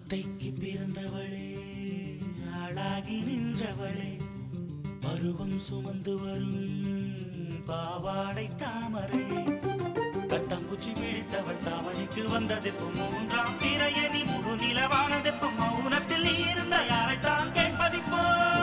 அத்தைக்கு பிறந்தவளே ஆளாகி நின்றவளே பருவம் சுமந்து வரும் பாவாடை தாமரை கட்டம்பூச்சி பிடித்தவள் தாவணிக்கு வந்ததெப்பும் மூன்றாம் பிறையதி முழு நிலவானதெப்பும் மௌனத்தில் நீ இருந்த யாரைத்தான் கேட்பதிப்போ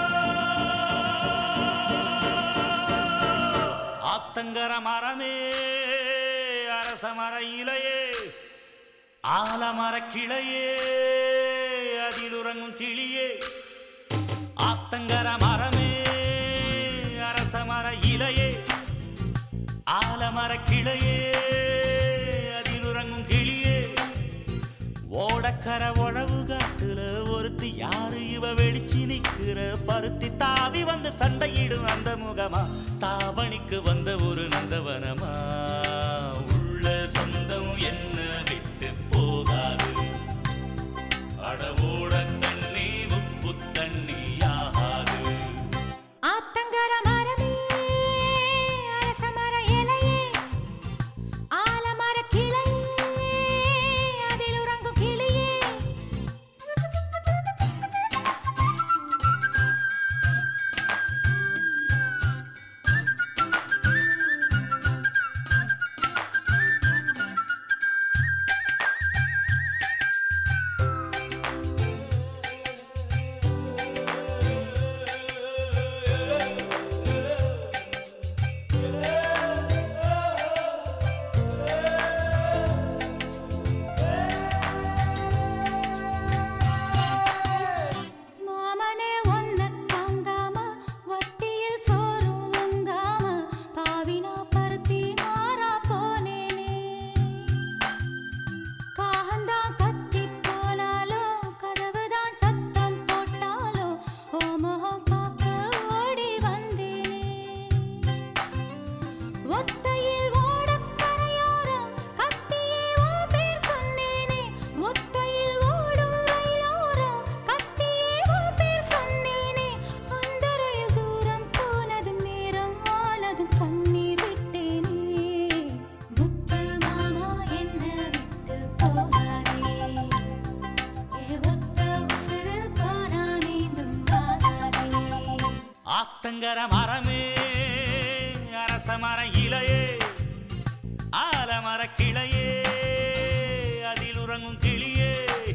ஆத்தங்கர மரமே அரச மர இலையே ஆலமர கிளையே அதில் உறங்கும் கிளியே ஆத்தங்கர மரமே அரச மர இலையே ஆலமர கிளையே அதில் உறங்கும் கிளியே ஓடக்கர உழவு காட்டுல ஒருத்தி யாரு இவ வெளிச்சு நிக்கிற பருத்தி தாவி வந்து சண்டையிடும் அந்த முகமா தாவணிக்கு வந்த ஒரு நந்தவனமா உள்ள சொந்தம் என்ன விட்டு போகாது அடவோட தண்ணி உப்பு தண்ணி ஆகாது ஆத்தங்கர மரமே அரச மர இலையே ஆலமர கிளையே அதில் உறங்கும் கிளியே மாமனே ஒன்ன தாங்காம வட்டியில் சோறும் உங்காம பாவினா பருத்தி மாறா போனேனே காகந்தான் கத்தி போனாலும் கதவுதான் சத்தம் போட்டாலும் ஓ முகம் பார்க்க ஓடி வந்தேனே ஒத்தையில் ஓடக் கரையோரம் கத்தியே ஓ பேர் சொன்னேனே ஒத்தையில் ஓடும் ரயிலோரம் கத்தியே ஓ பேர் சொன்னேனே அந்த ரயில் தூரம் போனதும் நேரம் ஆனதும் கண்ணீர் விட்டேனே முத்து மாமா என்ன விட்டு போகாதே ஏ ஒத்த உசுறு போனா மீண்டும் வாராதே ஆத்தங்கர மரமே அரச மர இலையே ஆலமர கிளையே அதில் உறங்கும் கிளியே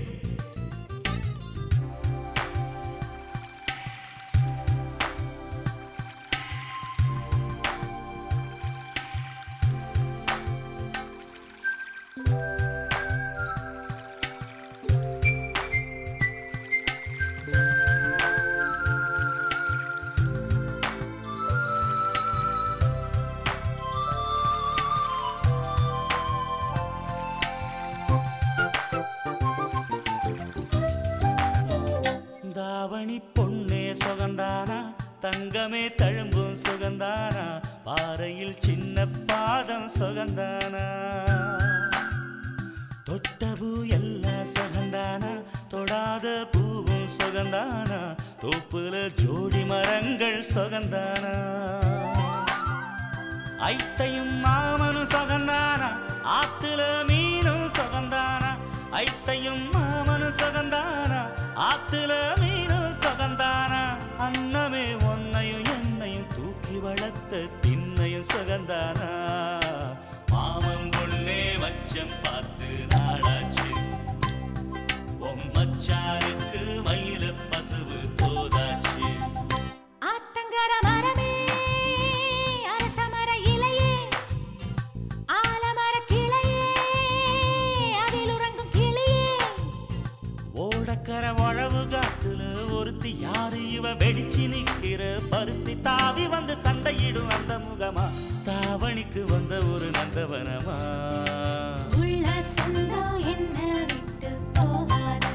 தாவணி பொண்ணே சுகந்தானா தங்கமே தழும்பும் சுகந்தானா பாறையில் சின்ன பாதம் சுகந்தானா தொட்ட பூ எல்லாம் சுகந்தானா தொடாத பூவும் சுகந்தானா தோப்புல ஜோடி மரங்கள் சுகந்தானா ஐத்தையும் மாமனும் சுகந்தானா ஆத்துல மீனும் சுகந்தானா ஐத்தையும் மாமனும் சுகந்தானா ஆத்துல மீனும் சுகந்தானா அன்னமே ஒன்னையும் என்னையும் தூக்கி வளர்த்த திண்ணையும் சுகந்தானா மாமன் பொண்ணே மச்சம் பார்த்து நாளாச்சு உன் மச்சானுக்கு மயில பசுவு தோதாச்சு ஆத்தங்கர மரமே அரச மர இலையே ஆலமர கிளையே அதில் உறங்கும் கிளியே ஓடக்கர உழவு காட்டுல ஒருத்தி யாரு இவ வெடிச்சு நிக்கிற பருத்தி தாவி வந்து சண்டையிடும் அந்த முகமா தாவணிக்கு வந்த ஒரு நந்தவனமா உள்ள சொந்தம் என்ன விட்டு போகாது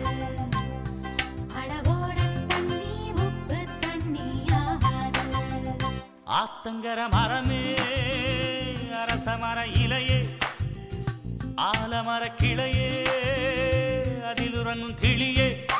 அடவோட தண்ணி உப்பு தண்ணி ஆகாது ஆத்தங்கர மரமே அரச மர இலையே ஆலமர கிளையே அதில் உறங்கும் கிளியே